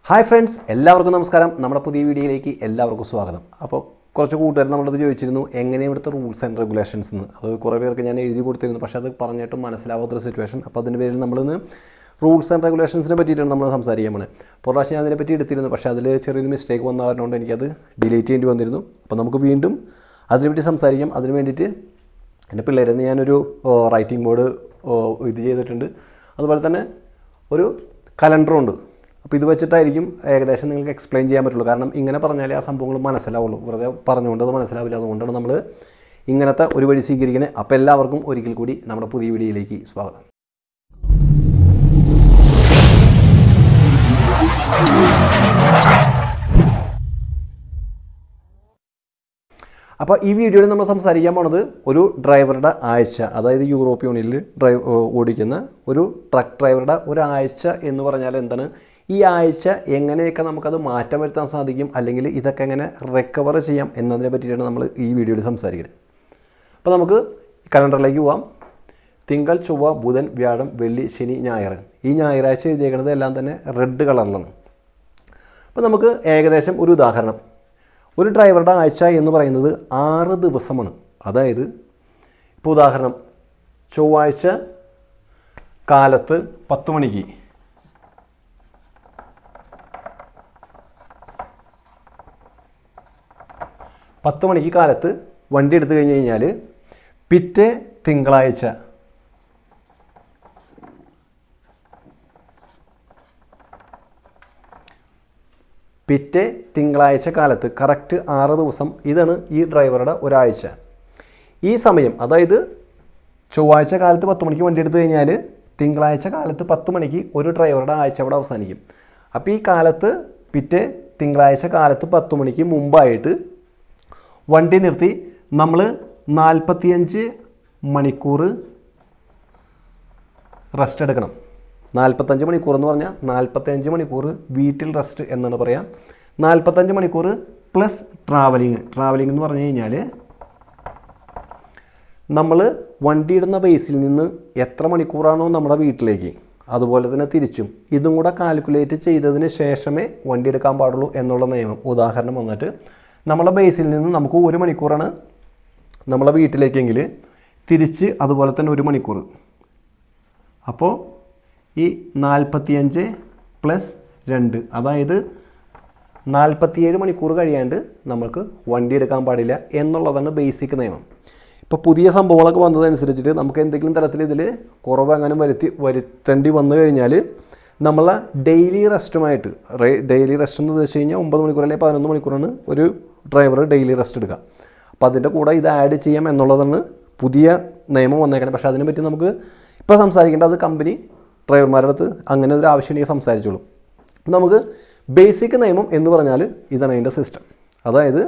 hi friends എല്ലാവർക്കും നമസ്കാരം നമ്മുടെ പുതിയ വീഡിയോയിലേക്ക് എല്ലാവർക്കും സ്വാഗതം അപ്പോൾ കുറച്ച് കൂട്ടുകാർ നമ്മളത് ചോദിച്ചിരുന്നു എങ്ങനെ ഇവിടുത്തെ റൂൾസ് ആൻഡ് റെഗുലേഷൻസ് എന്ന് അത് കുറേ പേർക്ക് ഞാൻ എഴുതി കൊടുത്തിരുന്നു പക്ഷേ അത് പറഞ്ഞിട്ടും മനസ്സിലാവാത്തൊരു സിറ്റുവേഷൻ അപ്പോൾ അതിൻ്റെ പേരിൽ നമ്മളിന്ന് റൂൾസ് ആൻഡ് റെഗുലേഷൻസിനെ പറ്റിയിട്ടാണ് നമ്മൾ സംസാരിക്കാൻ പോണത് അപ്പോൾ പ്രാവശ്യം ഞാൻ അതിനെപ്പറ്റി എടുത്തിരുന്നു പക്ഷേ അതിൽ ചെറിയൊരു മിസ്റ്റേക്ക് വന്ന കാരണമുണ്ട് എനിക്കത് ഡിലീറ്റ് ചെയ്യേണ്ടി വന്നിരുന്നു അപ്പോൾ നമുക്ക് വീണ്ടും അതിനെപ്പറ്റി സംസാരിക്കാം അതിന് വേണ്ടിയിട്ട് എൻ്റെ പിള്ളേരിൽ നിന്ന് ഞാനൊരു റൈറ്റിംഗ് ബോർഡ് ഇത് ചെയ്തിട്ടുണ്ട് അതുപോലെ തന്നെ ഒരു കലണ്ടറും ഉണ്ട് അപ്പോൾ ഇത് വെച്ചിട്ടായിരിക്കും ഏകദേശം നിങ്ങൾക്ക് എക്സ്പ്ലെയിൻ ചെയ്യാൻ പറ്റുള്ളൂ കാരണം ഇങ്ങനെ പറഞ്ഞാലേ ആ സംഭവങ്ങൾ മനസ്സിലാവുള്ളൂ വെറുതെ പറഞ്ഞുകൊണ്ട് അത് മനസ്സിലാവില്ല അതുകൊണ്ടാണ് നമ്മൾ ഇങ്ങനത്തെ ഒരു വഴി സ്വീകരിക്കുന്നത് അപ്പോൾ എല്ലാവർക്കും ഒരിക്കൽ കൂടി നമ്മുടെ പുതിയ വീഡിയോയിലേക്ക് സ്വാഗതം അപ്പോൾ ഈ വീഡിയോയിൽ നമ്മൾ സംസാരിക്കാൻ പോണത് ഒരു ഡ്രൈവറുടെ ആഴ്ച അതായത് യൂറോപ്പ് യൂണിയനിൽ ഡ്രൈവ് ഓടിക്കുന്ന ഒരു ട്രക്ക് ഡ്രൈവറുടെ ഒരു ആഴ്ച എന്ന് പറഞ്ഞാൽ എന്താണ് ഈ ആഴ്ച എങ്ങനെയൊക്കെ നമുക്കത് മാറ്റം വരുത്താൻ സാധിക്കും അല്ലെങ്കിൽ ഇതൊക്കെ എങ്ങനെ റിക്കവർ ചെയ്യാം എന്നതിനെ പറ്റിയിട്ടാണ് നമ്മൾ ഈ വീഡിയോയിൽ സംസാരിക്കുന്നത് അപ്പോൾ നമുക്ക് കലണ്ടറിലേക്ക് പോവാം തിങ്കൾ ചൊവ്വ ബുധൻ വ്യാഴം വെള്ളി ശനി ഞായർ ഈ ഞായറാഴ്ച എഴുതിയേക്കുന്നത് എല്ലാം തന്നെ റെഡ് കളറിലാണ് അപ്പോൾ നമുക്ക് ഏകദേശം ഒരു ഉദാഹരണം ഒരു ഡ്രൈവറുടെ ആഴ്ച എന്ന് പറയുന്നത് ആറ് ദിവസമാണ് അതായത് ഇപ്പോൾ ഉദാഹരണം ചൊവ്വാഴ്ച കാലത്ത് പത്ത് മണിക്ക് പത്ത് മണിക്ക് കാലത്ത് വണ്ടി എടുത്തു കഴിഞ്ഞ് കഴിഞ്ഞാൽ പിറ്റേ തിങ്കളാഴ്ച പിറ്റേ തിങ്കളാഴ്ച കാലത്ത് കറക്റ്റ് ആറ് ദിവസം ഇതാണ് ഈ ഡ്രൈവറുടെ ഒരാഴ്ച ഈ സമയം അതായത് ചൊവ്വാഴ്ച കാലത്ത് പത്ത് മണിക്ക് വണ്ടി എടുത്തു കഴിഞ്ഞാൽ തിങ്കളാഴ്ച കാലത്ത് പത്ത് മണിക്ക് ഒരു ഡ്രൈവറുടെ ആഴ്ച അവിടെ അവസാനിക്കും അപ്പോൾ ഈ കാലത്ത് പിറ്റേ തിങ്കളാഴ്ച കാലത്ത് പത്ത് മണിക്ക് മുമ്പായിട്ട് വണ്ടി നിർത്തി നമ്മൾ നാൽപ്പത്തിയഞ്ച് മണിക്കൂർ റെസ്റ്റ് എടുക്കണം നാൽപ്പത്തഞ്ച് മണിക്കൂർ എന്ന് പറഞ്ഞാൽ നാൽപ്പത്തഞ്ച് മണിക്കൂർ വീട്ടിൽ റെസ്റ്റ് എന്നാണ് പറയാം നാൽപ്പത്തഞ്ച് മണിക്കൂർ പ്ലസ് ട്രാവലിങ് ട്രാവലിംഗ് എന്ന് പറഞ്ഞു കഴിഞ്ഞാൽ നമ്മൾ വണ്ടി ഇടുന്ന ബേസിൽ നിന്ന് എത്ര മണിക്കൂറാണോ നമ്മുടെ വീട്ടിലേക്ക് അതുപോലെ തന്നെ തിരിച്ചും ഇതും കൂടെ കാൽക്കുലേറ്റ് ചെയ്തതിന് ശേഷമേ വണ്ടി എടുക്കാൻ പാടുള്ളൂ എന്നുള്ള നിയമം ഉദാഹരണം വന്നിട്ട് നമ്മളെ ബേസിൽ നിന്ന് നമുക്ക് ഒരു മണിക്കൂറാണ് നമ്മളെ വീട്ടിലേക്കെങ്കിൽ തിരിച്ച് അതുപോലെ തന്നെ ഒരു മണിക്കൂർ അപ്പോൾ ഈ നാൽപ്പത്തിയഞ്ച് പ്ലസ് രണ്ട് അതായത് നാൽപ്പത്തിയേഴ് മണിക്കൂർ കഴിയാണ്ട് നമുക്ക് വണ്ടി എടുക്കാൻ പാടില്ല എന്നുള്ളതാണ് ബേസിക് നിയമം ഇപ്പോൾ പുതിയ സംഭവങ്ങളൊക്കെ വന്നതനുസരിച്ചിട്ട് നമുക്ക് എന്തെങ്കിലും തരത്തിൽ ഇതിൽ കുറവ് അങ്ങനെ വരുത്തി വരുത്തേണ്ടി വന്നു കഴിഞ്ഞാൽ നമ്മളെ ഡെയിലി റെസ്റ്റുമായിട്ട് ഡെയിലി റെസ്റ്റ് എന്ന് വെച്ച് കഴിഞ്ഞാൽ ഒമ്പത് മണിക്കൂർ അല്ലെങ്കിൽ പതിനൊന്ന് മണിക്കൂറാണ് ഒരു ഡ്രൈവർ ഡെയിലി റെസ്റ്റ് എടുക്കുക അപ്പോൾ അതിൻ്റെ കൂടെ ഇത് ആഡ് ചെയ്യാം എന്നുള്ളതാണ് പുതിയ നിയമം വന്നേക്കുന്നത് പക്ഷേ അതിനെപ്പറ്റി നമുക്ക് ഇപ്പോൾ സംസാരിക്കേണ്ട അത് കമ്പനി ഡ്രൈവർമാരുടെ അടുത്ത് അങ്ങനെ ഒരു ആവശ്യമുണ്ടെങ്കിൽ സംസാരിച്ചോളൂ നമുക്ക് ബേസിക് നിയമം എന്ന് പറഞ്ഞാൽ ഇതാണ് അതിൻ്റെ സിസ്റ്റം അതായത്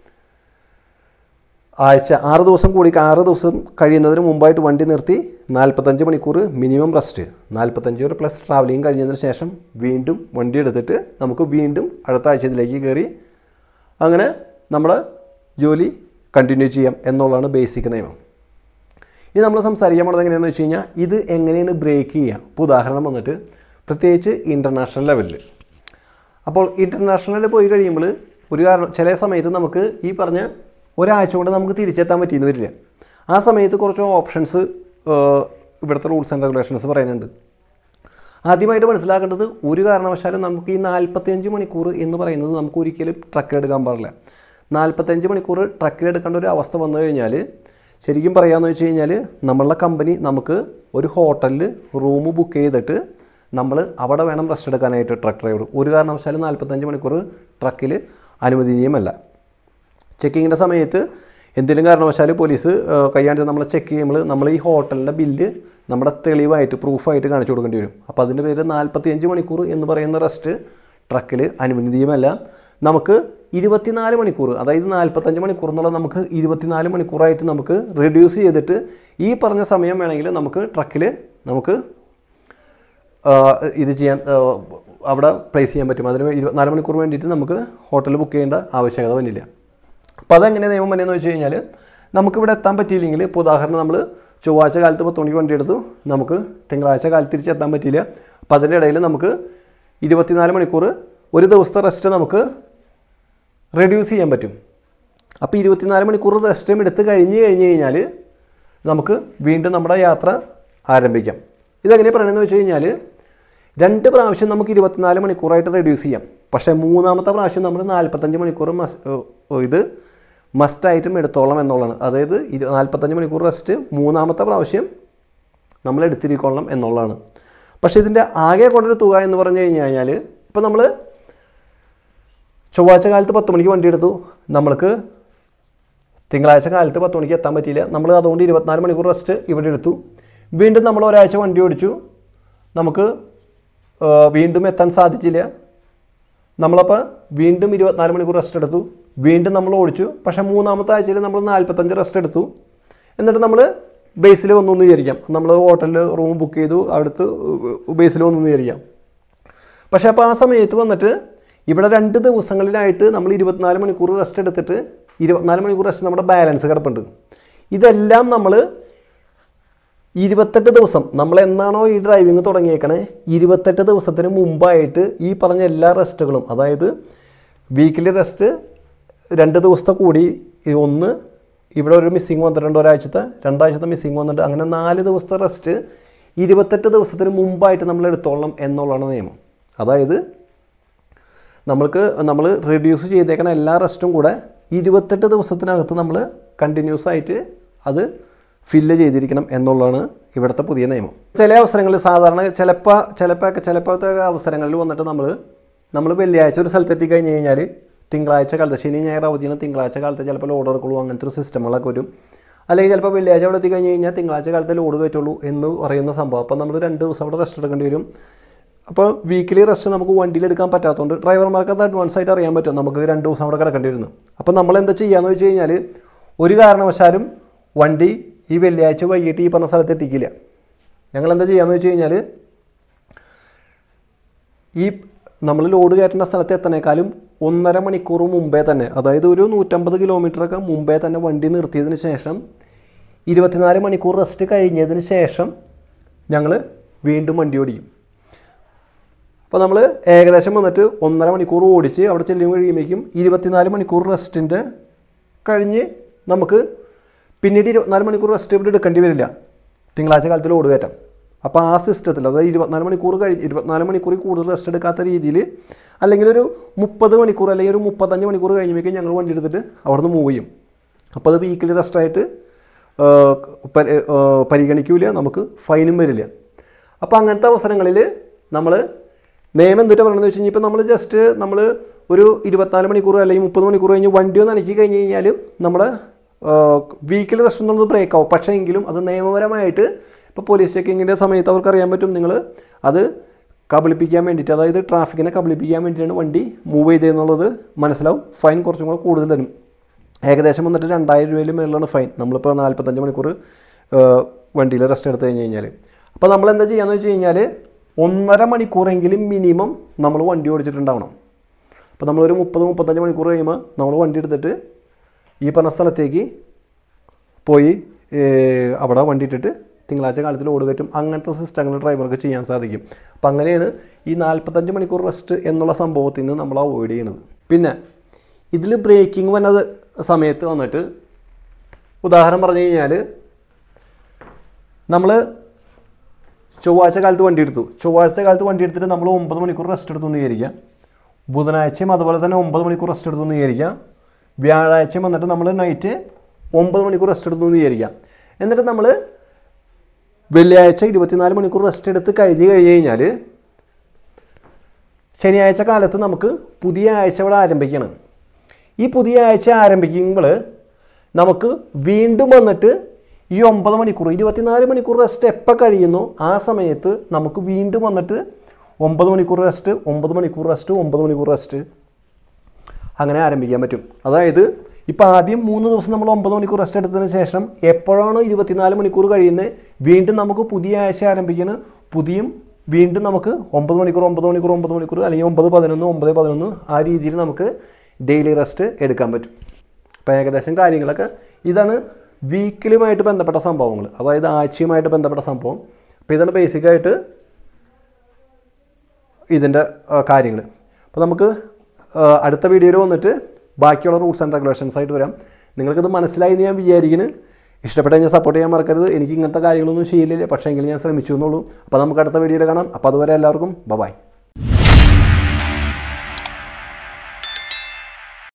ആഴ്ച ആറ് ദിവസം കൂടി ആറ് ദിവസം കഴിയുന്നതിന് മുമ്പായിട്ട് വണ്ടി നിർത്തി നാൽപ്പത്തഞ്ച് മണിക്കൂർ മിനിമം റെസ്റ്റ് നാൽപ്പത്തഞ്ച് ഒരു പ്ലസ് ട്രാവലിംഗ് കഴിഞ്ഞതിന് ശേഷം വീണ്ടും വണ്ടി എടുത്തിട്ട് നമുക്ക് വീണ്ടും അടുത്ത ആഴ്ചയിലേക്ക് കയറി അങ്ങനെ നമ്മുടെ ജോലി കണ്ടിന്യൂ ചെയ്യാം എന്നുള്ളതാണ് ബേസിക് നിയമം ഇനി നമ്മൾ സംസാരിക്കാൻ പോണത് എങ്ങനെയാണെന്ന് വെച്ച് കഴിഞ്ഞാൽ ഇത് എങ്ങനെയാണ് ബ്രേക്ക് ചെയ്യുക ഇപ്പോൾ ഉദാഹരണം വന്നിട്ട് പ്രത്യേകിച്ച് ഇൻ്റർനാഷണൽ ലെവലിൽ അപ്പോൾ ഇൻ്റർനാഷണലിൽ പോയി കഴിയുമ്പോൾ ഒരു കാരണം ചില സമയത്ത് നമുക്ക് ഈ പറഞ്ഞ ഒരാഴ്ച കൊണ്ട് നമുക്ക് തിരിച്ചെത്താൻ പറ്റിയെന്ന് വരില്ല ആ സമയത്ത് കുറച്ച് ഓപ്ഷൻസ് ഇവിടുത്തെ റൂൾസ് ആൻഡ് റെഗുലേഷൻസ് പറയുന്നുണ്ട് ആദ്യമായിട്ട് മനസ്സിലാക്കേണ്ടത് ഒരു കാരണവശാലും നമുക്ക് ഈ നാൽപ്പത്തിയഞ്ച് മണിക്കൂർ എന്ന് പറയുന്നത് നമുക്ക് ഒരിക്കലും ട്രക്കിലെടുക്കാൻ പാടില്ല നാൽപ്പത്തഞ്ച് മണിക്കൂർ ട്രക്കിലെടുക്കേണ്ട ഒരു അവസ്ഥ വന്നു കഴിഞ്ഞാൽ ശരിക്കും പറയാമെന്ന് വെച്ച് കഴിഞ്ഞാൽ നമ്മളുടെ കമ്പനി നമുക്ക് ഒരു ഹോട്ടലിൽ റൂം ബുക്ക് ചെയ്തിട്ട് നമ്മൾ അവിടെ വേണം റെസ്റ്റ് എടുക്കാനായിട്ട് ട്രക്ക് ഡ്രൈവർ ഒരു കാരണവശാലും നാൽപ്പത്തഞ്ച് മണിക്കൂർ ട്രക്കിൽ അനുവദനീയമല്ല ചെക്കിങ്ങിൻ്റെ സമയത്ത് എന്തെങ്കിലും കാരണവശാൽ പോലീസ് കൈയാണ്ട് നമ്മളെ ചെക്ക് ചെയ്യുമ്പോൾ നമ്മൾ ഈ ഹോട്ടലിൻ്റെ ബില്ല് നമ്മുടെ തെളിവായിട്ട് പ്രൂഫായിട്ട് കാണിച്ചു കൊടുക്കേണ്ടി വരും അപ്പോൾ അതിൻ്റെ പേര് നാൽപ്പത്തിയഞ്ച് മണിക്കൂർ എന്ന് പറയുന്ന റെസ്റ്റ് ട്രക്കിൽ അനുവദനീയമല്ല നമുക്ക് ഇരുപത്തിനാല് മണിക്കൂർ അതായത് നാൽപ്പത്തഞ്ച് മണിക്കൂർ എന്നുള്ള നമുക്ക് ഇരുപത്തിനാല് മണിക്കൂറായിട്ട് നമുക്ക് റെഡ്യൂസ് ചെയ്തിട്ട് ഈ പറഞ്ഞ സമയം വേണമെങ്കിൽ നമുക്ക് ട്രക്കിൽ നമുക്ക് ഇത് ചെയ്യാൻ അവിടെ പ്ലേസ് ചെയ്യാൻ പറ്റും അതിന് ഇരുപത്തിനാല് മണിക്കൂർ വേണ്ടിയിട്ട് നമുക്ക് ഹോട്ടൽ ബുക്ക് ചെയ്യേണ്ട ആവശ്യകത വന്നില്ല അപ്പോൾ അതെങ്ങനെ നിയമം വന്നതെന്ന് വെച്ച് കഴിഞ്ഞാൽ നമുക്കിവിടെ എത്താൻ പറ്റിയില്ലെങ്കിൽ ഇപ്പോൾ ഉദാഹരണം നമ്മൾ ചൊവ്വാഴ്ച കാലത്ത് പത്ത് മണിക്ക് വണ്ടി എടുത്തു നമുക്ക് തിങ്കളാഴ്ച കാലത്ത് തിരിച്ചെത്താൻ പറ്റിയില്ല അപ്പോൾ അതിൻ്റെ ഇടയിൽ നമുക്ക് ഇരുപത്തിനാല് മണിക്കൂർ ഒരു ദിവസത്തെ റെസ്റ്റ് നമുക്ക് റെഡ്യൂസ് ചെയ്യാൻ പറ്റും അപ്പോൾ ഇരുപത്തിനാല് മണിക്കൂർ റെസ്റ്റും എടുത്ത് കഴിഞ്ഞ് കഴിഞ്ഞ് കഴിഞ്ഞാൽ നമുക്ക് വീണ്ടും നമ്മുടെ യാത്ര ആരംഭിക്കാം ഇതെങ്ങനെ പറയണമെന്ന് വെച്ച് കഴിഞ്ഞാൽ രണ്ട് പ്രാവശ്യം നമുക്ക് ഇരുപത്തിനാല് മണിക്കൂറായിട്ട് റെഡ്യൂസ് ചെയ്യാം പക്ഷേ മൂന്നാമത്തെ പ്രാവശ്യം നമ്മൾ നാൽപ്പത്തഞ്ച് മണിക്കൂർ മസ് ഏഹ് ഇത് മസ്റ്റായിട്ടും എടുത്തോളാം എന്നുള്ളതാണ് അതായത് ഇരു നാൽപ്പത്തഞ്ച് മണിക്കൂർ റെസ്റ്റ് മൂന്നാമത്തെ പ്രാവശ്യം നമ്മൾ എടുത്തിരിക്കൊള്ളണം എന്നുള്ളതാണ് പക്ഷേ ഇതിൻ്റെ ആകെ കൊണ്ടൊരു തുക എന്ന് പറഞ്ഞു കഴിഞ്ഞ് കഴിഞ്ഞാൽ ഇപ്പോൾ നമ്മൾ ചൊവ്വാഴ്ച കാലത്ത് പത്ത് മണിക്ക് വണ്ടി എടുത്തു നമ്മൾക്ക് തിങ്കളാഴ്ച കാലത്ത് പത്ത് മണിക്ക് എത്താൻ പറ്റിയില്ല നമ്മൾ അതുകൊണ്ട് ഇരുപത്തിനാല് മണിക്കൂർ റെസ്റ്റ് ഇവിടെ എടുത്തു വീണ്ടും നമ്മൾ ഒരാഴ്ച വണ്ടി ഓടിച്ചു നമുക്ക് ആ, വീണ്ടും എത്താൻ സാധിച്ചില്ല നമ്മളപ്പോൾ വീണ്ടും ഇരുപത്തിനാല് മണിക്കൂർ റെസ്റ്റ് എടുത്തു വീണ്ടും നമ്മൾ ഓടിച്ചു പക്ഷേ മൂന്നാമത്തെ ആഴ്ചയിൽ നമ്മൾ നാൽപ്പത്തഞ്ച് റെസ്റ്റ് എടുത്തു എന്നിട്ട് നമ്മൾ ബേസിൽ വന്നു എന്ന് വിചാരിക്കാം നമ്മൾ ഹോട്ടലിൽ റൂം ബുക്ക് ചെയ്തു അവിടുത്തെ ബേസിൽ വന്നു എന്ന് വിചാരിക്കാം പക്ഷേ അപ്പോൾ ആ സമയത്ത് വന്നിട്ട് ഇവിടെ രണ്ട് ദിവസങ്ങളിലായിട്ട് നമ്മൾ ഇരുപത്തിനാല് മണിക്കൂർ റെസ്റ്റ് എടുത്തിട്ട് ഇരുപത്തിനാല് മണിക്കൂർ റെസ്റ്റ് നമ്മുടെ ബാലൻസ് കിടപ്പുണ്ട് ഇതെല്ലാം നമ്മൾ ഇരുപത്തെട്ട് ദിവസം നമ്മൾ എന്നാണോ ഈ ഡ്രൈവിംഗ് തുടങ്ങിയേക്കണേ ഇരുപത്തെട്ട് ദിവസത്തിന് മുമ്പായിട്ട് ഈ പറഞ്ഞ എല്ലാ റെസ്റ്റുകളും അതായത് വീക്കിലി റെസ്റ്റ് രണ്ട് ദിവസത്തെ കൂടി ഈ ഒന്ന് ഇവിടെ ഒരു മിസ്സിങ് വന്നിട്ടുണ്ട് ഒരാഴ്ചത്തെ രണ്ടാഴ്ചത്തെ മിസ്സിങ് വന്നിട്ട് അങ്ങനെ നാല് ദിവസത്തെ റെസ്റ്റ് ഇരുപത്തെട്ട് ദിവസത്തിന് മുമ്പായിട്ട് നമ്മൾ എടുത്തോളണം എന്നുള്ളതാണ് നിയമം അതായത് നമ്മൾക്ക് നമ്മൾ റെഡ്യൂസ് ചെയ്തേക്കണ എല്ലാ റെസ്റ്റും കൂടെ ഇരുപത്തെട്ട് ദിവസത്തിനകത്ത് നമ്മൾ കണ്ടിന്യൂസ് ആയിട്ട് അത് ഫില്ല് ചെയ്തിരിക്കണം എന്നുള്ളതാണ് ഇവിടുത്തെ പുതിയ നിയമം ചില അവസരങ്ങളിൽ സാധാരണ ചിലപ്പോൾ ചിലപ്പോൾ ചിലപ്പോഴത്തെ അവസരങ്ങളിൽ വന്നിട്ട് നമ്മൾ നമ്മൾ വെള്ളിയാഴ്ച ഒരു സ്ഥലത്ത് എത്തിക്കഴിഞ്ഞ് കഴിഞ്ഞാൽ തിങ്കളാഴ്ച കാലത്ത് ശനി ഞായർ അവധിയാണ് തിങ്കളാഴ്ച കാലത്ത് ചിലപ്പോൾ ലോഡ് ഇറക്കുള്ളൂ അങ്ങനത്തെ ഒരു സിസ്റ്റങ്ങളൊക്കെ വരും അല്ലെങ്കിൽ ചിലപ്പോൾ വെള്ളിയാഴ്ച അവിടെ എത്തിക്കഴിഞ്ഞ് കഴിഞ്ഞാൽ തിങ്കളാഴ്ച കാലത്ത് ലോഡ് കയറ്റുള്ളൂ എന്ന് പറയുന്ന സംഭവം അപ്പോൾ നമ്മൾ രണ്ട് ദിവസം അവിടെ റെസ്റ്റ് എടുക്കേണ്ടി വരും അപ്പോൾ വീക്കിലി റെസ്റ്റ് നമുക്ക് വണ്ടിയിൽ എടുക്കാൻ പറ്റാത്തതുകൊണ്ട് ഡ്രൈവർമാർക്ക് അത് അഡ്വാൻസ് ആയിട്ട് അറിയാൻ പറ്റും നമുക്ക് രണ്ട് ദിവസം അവിടെ കിടക്കേണ്ടി വരുന്നു അപ്പോൾ നമ്മൾ എന്താ ചെയ്യാന്ന് വെച്ച് കഴിഞ്ഞാൽ ഒരു കാരണവശാലും വണ്ടി ഈ വെള്ളിയാഴ്ച വൈകിട്ട് ഈ പറഞ്ഞ സ്ഥലത്ത് എത്തിക്കില്ല ഞങ്ങൾ എന്താ ചെയ്യാന്ന് വെച്ച് കഴിഞ്ഞാൽ ഈ നമ്മൾ ലോഡ് കയറ്റുന്ന സ്ഥലത്ത് എത്തണേക്കാളും ഒന്നര മണിക്കൂർ മുമ്പേ തന്നെ അതായത് ഒരു നൂറ്റമ്പത് കിലോമീറ്ററൊക്കെ മുമ്പേ തന്നെ വണ്ടി നിർത്തിയതിന് ശേഷം ഇരുപത്തിനാല് മണിക്കൂർ റെസ്റ്റ് കഴിഞ്ഞതിന് ശേഷം ഞങ്ങൾ വീണ്ടും വണ്ടി ഓടിക്കും അപ്പോൾ നമ്മൾ ഏകദേശം വന്നിട്ട് ഒന്നര മണിക്കൂർ ഓടിച്ച് അവിടെ ചെല്ലും കഴിയുമ്പോഴേക്കും ഇരുപത്തിനാല് മണിക്കൂർ റെസ്റ്റിൻ്റെ കഴിഞ്ഞ് നമുക്ക് പിന്നീട് ഇരുപത്തിനാല് മണിക്കൂർ റെസ്റ്റ് ഇവിടെ എടുക്കേണ്ടി വരില്ല തിങ്കളാഴ്ച കാലത്തിൽ ഓട് കയറ്റാം അപ്പോൾ ആ സിസ്റ്റത്തിൽ അതായത് ഇരുപത്തിനാല് മണിക്കൂർ കഴിഞ്ഞ് ഇരുപത്തിനാല് മണിക്കൂറിൽ കൂടുതൽ റെസ്റ്റ് എടുക്കാത്ത രീതിയിൽ അല്ലെങ്കിൽ ഒരു മുപ്പത് മണിക്കൂർ അല്ലെങ്കിൽ ഒരു മുപ്പത്തഞ്ച് മണിക്കൂർ കഴിയുമ്പോഴേക്കും ഞങ്ങൾ വണ്ടി എടുത്തിട്ട് അവിടെ നിന്ന് മൂവ് ചെയ്യും അപ്പോൾ അത് വീക്കിലി റെസ്റ്റായിട്ട് പരിഗണിക്കൂല നമുക്ക് ഫൈനും വരില്ല അപ്പോൾ അങ്ങനത്തെ അവസരങ്ങളിൽ നമ്മൾ നിയമം എന്തിട്ടാ പറയണമെന്ന് വെച്ച് കഴിഞ്ഞാൽ ഇപ്പോൾ നമ്മൾ ജസ്റ്റ് നമ്മൾ ഒരു ഇരുപത്തിനാല് മണിക്കൂർ അല്ലെങ്കിൽ മുപ്പത് മണിക്കൂർ കഴിഞ്ഞ് വണ്ടി ഒന്ന് അനക്കി കഴിഞ്ഞ് കഴിഞ്ഞാൽ നമ്മുടെ വീക്കിലി റെസ്റ്റ് എന്നുള്ളത് ബ്രേക്ക് ആവും പക്ഷേ എങ്കിലും അത് നിയമപരമായിട്ട് ഇപ്പോൾ പോലീസ് ചെക്കിങ്ങിൻ്റെ സമയത്ത് അവർക്ക് അറിയാൻ പറ്റും നിങ്ങൾ അത് കബളിപ്പിക്കാൻ വേണ്ടിയിട്ട് അതായത് ട്രാഫിക്കിനെ കബളിപ്പിക്കാൻ വേണ്ടിയിട്ടാണ് വണ്ടി മൂവ് ചെയ്തതെന്നുള്ളത് മനസ്സിലാവും ഫൈൻ കുറച്ചും കൂടെ കൂടുതൽ തരും ഏകദേശം വന്നിട്ട് രണ്ടായിരം രൂപയിൽ മേളിലാണ് ഫൈൻ നമ്മളിപ്പോൾ നാൽപ്പത്തഞ്ച് മണിക്കൂർ വണ്ടിയിൽ റെസ്റ്റ് എടുത്ത് കഴിഞ്ഞ് കഴിഞ്ഞാൽ അപ്പോൾ നമ്മൾ എന്താ ചെയ്യാന്ന് വെച്ച് കഴിഞ്ഞാൽ ഒന്നര മണിക്കൂറെങ്കിലും മിനിമം നമ്മൾ വണ്ടി ഓടിച്ചിട്ടുണ്ടാവണം അപ്പോൾ നമ്മളൊരു മുപ്പത് മുപ്പത്തഞ്ച് മണിക്കൂർ കഴിയുമ്പോൾ നമ്മൾ വണ്ടി എടുത്തിട്ട് ഈ പറഞ്ഞ സ്ഥലത്തേക്ക് പോയി ഏർ, അവിടെ വണ്ടി ഇട്ടിട്ട് തിങ്കളാഴ്ച കാലത്തിൽ ഓട് കയറ്റും അങ്ങനത്തെ സിസ്റ്റങ്ങൾ ഡ്രൈവർക്ക് ചെയ്യാൻ സാധിക്കും അപ്പം അങ്ങനെയാണ് ഈ നാൽപ്പത്തഞ്ച് മണിക്കൂർ റെസ്റ്റ് എന്നുള്ള സംഭവത്തിൽ നിന്ന് നമ്മൾ അവോയ്ഡ് ചെയ്യണത് പിന്നെ ഇതിൽ ബ്രേക്കിംഗ് വന്നത് സമയത്ത് വന്നിട്ട് ഉദാഹരണം പറഞ്ഞു കഴിഞ്ഞാൽ നമ്മൾ ചൊവ്വാഴ്ച കാലത്ത് വണ്ടി എടുത്തു ചൊവ്വാഴ്ച കാലത്ത് വണ്ടി എടുത്തിട്ട് നമ്മൾ ഒമ്പത് മണിക്കൂർ റെസ്റ്റ് എടുത്തു എന്ന് വിചാരിക്കാം ബുധനാഴ്ചയും അതുപോലെ തന്നെ ഒമ്പത് മണിക്കൂർ റെസ്റ്റ് എടുത്തു എന്ന് വിചാരിക്കാം വ്യാഴാഴ്ചയും വന്നിട്ട് നമ്മൾ നൈറ്റ് ഒമ്പത് മണിക്കൂർ റെസ്റ്റ് എടുത്തു എന്ന് വിചാരിക്കാം എന്നിട്ട് നമ്മൾ വെള്ളിയാഴ്ച ഇരുപത്തിനാല് മണിക്കൂർ റെസ്റ്റ് എടുത്ത് കഴിഞ്ഞ് കഴിഞ്ഞ് കഴിഞ്ഞാൽ ശനിയാഴ്ച കാലത്ത് നമുക്ക് പുതിയ ആഴ്ച ഇവിടെ ആരംഭിക്കണം ഈ പുതിയ ആഴ്ച ആരംഭിക്കുമ്പോൾ നമുക്ക് വീണ്ടും വന്നിട്ട് ഈ ഒമ്പത് മണിക്കൂർ ഇരുപത്തിനാല് മണിക്കൂർ റെസ്റ്റ് എപ്പോൾ കഴിയുന്നു ആ സമയത്ത് നമുക്ക് വീണ്ടും വന്നിട്ട് ഒമ്പത് മണിക്കൂർ റെസ്റ്റ് ഒമ്പത് മണിക്കൂർ റെസ്റ്റ് ഒമ്പത് മണിക്കൂർ റെസ്റ്റ് അങ്ങനെ ആരംഭിക്കാൻ പറ്റും അതായത് ഇപ്പോൾ ആദ്യം മൂന്ന് ദിവസം നമ്മൾ ഒമ്പത് മണിക്കൂർ റെസ്റ്റ് എടുത്തതിന് ശേഷം എപ്പോഴാണോ ഇരുപത്തിനാല് മണിക്കൂർ കഴിയുന്നത് വീണ്ടും നമുക്ക് പുതിയ ആഴ്ച ആരംഭിക്കണം പുതിയും വീണ്ടും നമുക്ക് ഒമ്പത് മണിക്കൂർ ഒമ്പത് മണിക്കൂർ ഒമ്പത് മണിക്കൂർ അല്ലെങ്കിൽ ഒമ്പത് പതിനൊന്ന് ഒമ്പത് പതിനൊന്ന് ആ രീതിയിൽ നമുക്ക് ഡെയിലി റെസ്റ്റ് എടുക്കാൻ പറ്റും അപ്പോൾ ഏകദേശം കാര്യങ്ങളൊക്കെ ഇതാണ് വീക്കിലുമായിട്ട് ബന്ധപ്പെട്ട സംഭവങ്ങൾ അതായത് ആഴ്ചയുമായിട്ട് ബന്ധപ്പെട്ട സംഭവം അപ്പോൾ ഇതാണ് ബേസിക്കായിട്ട് ഇതിൻ്റെ കാര്യങ്ങൾ അപ്പോൾ നമുക്ക് ആ, അടുത്ത വീഡിയോയിൽ വന്നിട്ട് ബാക്കിയുള്ള റൂൾസ് ആൻഡ് റെഗുലേഷൻസ് ആയിട്ട് വരാം നിങ്ങൾക്കിത് മനസ്സിലായി എന്ന് ഞാൻ വിചാരിക്കുന്നു ഇഷ്ടപ്പെട്ട ഞാൻ സപ്പോർട്ട് ചെയ്യാൻ മറക്കരുത് എനിക്ക് ഇങ്ങനത്തെ കാര്യങ്ങളൊന്നും ശീലമില്ല പക്ഷേ എങ്കിലും ഞാൻ ശ്രമിച്ചു എന്നുള്ളൂ അപ്പോൾ നമുക്ക് അടുത്ത വീഡിയോയിൽ കാണാം അപ്പോൾ അതുവരെ എല്ലാവർക്കും ബൈ